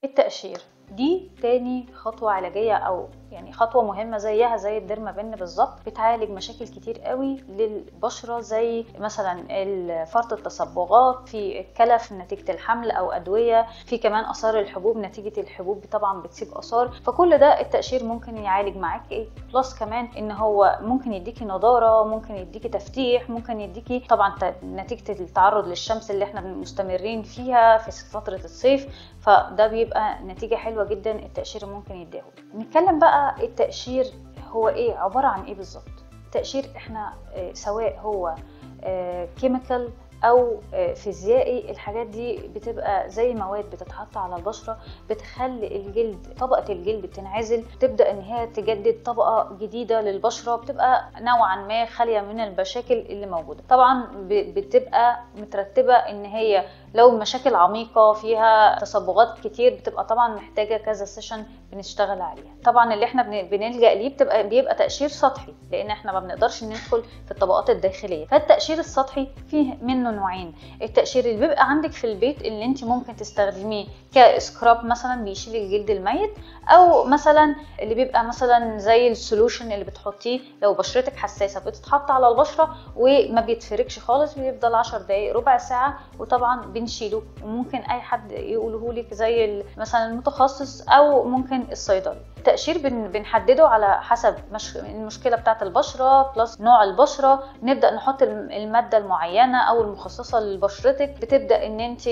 التقشير دي تاني خطوة علاجية أو يعني خطوة مهمة زيها زي الديرما بن بالظبط بتعالج مشاكل كتير قوي للبشرة زي مثلا فرط التصبغات في الكلف نتيجة الحمل أو أدوية في كمان آثار الحبوب نتيجة الحبوب طبعا بتسيب آثار فكل ده التقشير ممكن يعالج معاك ايه بلس كمان ان هو ممكن يديكي نضارة ممكن يديكي تفتيح ممكن يديكي طبعا نتيجة التعرض للشمس اللي احنا مستمرين فيها في فترة الصيف فده بيبقى نتيجة حلوة جدا التقشير ممكن يديه نتكلم بقى التقشير هو ايه عبارة عن ايه بالظبط التقشير احنا سواء هو كيميكال او فيزيائي الحاجات دي بتبقى زي مواد بتتحط على البشره بتخلي الجلد طبقه الجلد بتنعزل تبدا ان هي تجدد طبقه جديده للبشره بتبقى نوعا ما خاليه من المشاكل اللي موجوده طبعا بتبقى مترتبه ان هي لو مشاكل عميقه فيها تصبغات كتير بتبقى طبعا محتاجه كذا سيشن بنشتغل عليها طبعا اللي احنا بنلجا ليه بتبقى بيبقى تقشير سطحي لان احنا ما بنقدرش ندخل في الطبقات الداخليه فالتقشير السطحي فيه منه نوعين التقشير اللي بيبقى عندك في البيت اللي انت ممكن تستخدميه كسكراب مثلا بيشيل الجلد الميت او مثلا اللي بيبقى مثلا زي السولوشن اللي بتحطيه لو بشرتك حساسه بتتحط على البشره وما بيتفركش خالص بيفضل 10 دقائق ربع ساعه وطبعا بنشيله وممكن اي حد يقوله لك زي مثلا المتخصص او ممكن الصيدلي التقشير بنحدده على حسب مش المشكله بتاعه البشره بلس نوع البشره نبدا نحط الماده المعينه او المخصصه لبشرتك بتبدا ان انت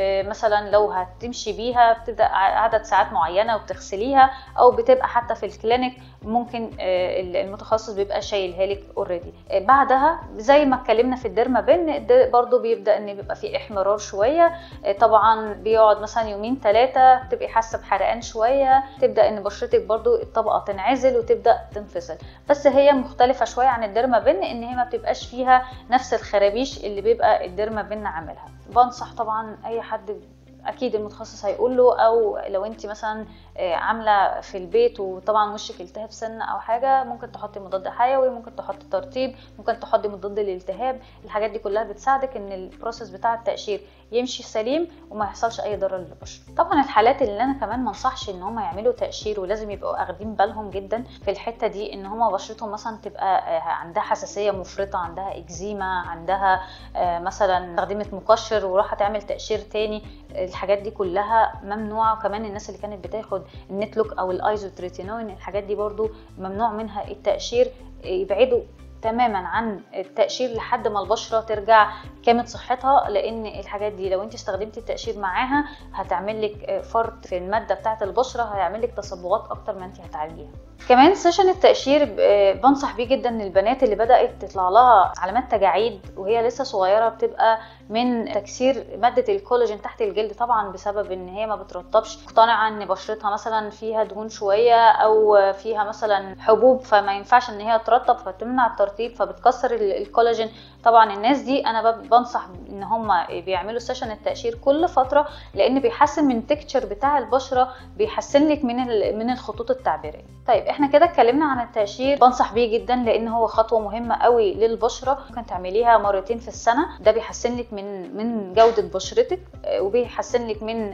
مثلا لو هتمشي بيها بتبدا عدد ساعات معينه وبتغسليها او بتبقى حتى في الكلينيك ممكن المتخصص بيبقى شايلها لك اوريدي بعدها زي ما اتكلمنا في الديرما بن برضو بيبدا ان بيبقى في احمرار شويه طبعا بيقعد مثلا يومين ثلاثه تبقي حاسه بحرقان شويه تبدا ان بشرتك برضو الطبقه تنعزل وتبدا تنفصل بس هي مختلفه شويه عن الديرما بن ان هي ما بتبقاش فيها نفس الخرابيش اللي بيبقى الديرما بن عاملها بنصح طبعا اي حد اكيد المتخصص هيقول له او لو انت مثلا عامله في البيت وطبعا وشك التهاب سن او حاجه ممكن تحطي مضاد حيوي ممكن تحطي ترطيب ممكن تحطي مضاد للالتهاب الحاجات دي كلها بتساعدك ان البروسيس بتاع التقشير يمشي سليم وما يحصلش اي ضرر للبشره طبعا الحالات اللي انا كمان ما انصحش ان هم يعملوا تقشير ولازم يبقوا اخدين بالهم جدا في الحته دي ان هم بشرتهم مثلا تبقى عندها حساسيه مفرطه عندها اكزيما عندها مثلا استخدمت مقشر وراح تعمل تقشير تاني الحاجات دي كلها ممنوعه وكمان الناس اللي كانت بتاخد النتلوك او الايزوتريتينوين الحاجات دي برضو ممنوع منها التقشير يبعدوا تماما عن التقشير لحد ما البشره ترجع كامل صحتها لان الحاجات دي لو انت استخدمتي التقشير معاها هتعمل لك فرط في الماده بتاعه البشره هيعمل لك تصبغات اكتر ما انت هتعالجيها كمان سيشن التقشير بنصح بيه جدا للبنات اللي بدات تطلع لها علامات تجاعيد وهي لسه صغيره بتبقى من تكسير ماده الكولاجين تحت الجلد طبعا بسبب ان هي ما بترطبش مقتنعه ان بشرتها مثلا فيها دهون شويه او فيها مثلا حبوب فما ينفعش ان هي ترطب فتمنع الترطيب فبتكسر الكولاجين طبعا الناس دي انا بنصح ان هم بيعملوا سيشن التقشير كل فتره لان بيحسن من التكتشر بتاع البشره بيحسن لك من من الخطوط التعبيريه طيب احنا كده اتكلمنا عن التقشير بنصح بيه جدا لان هو خطوه مهمه قوي للبشره ممكن تعمليها مرتين في السنه ده بيحسن لك من من جوده بشرتك وبيحسن لك من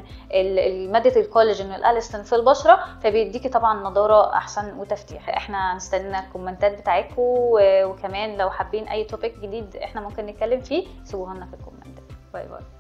ماده الكولاجين والالستين في البشره فبيديكي طبعا نضاره احسن وتفتيح احنا هنستنى الكومنتات بتاعتكم وكمان لو حابين اي توبيك جديد احنا ممكن نتكلم فيه سيبوها لنا في الكومنتات باي باي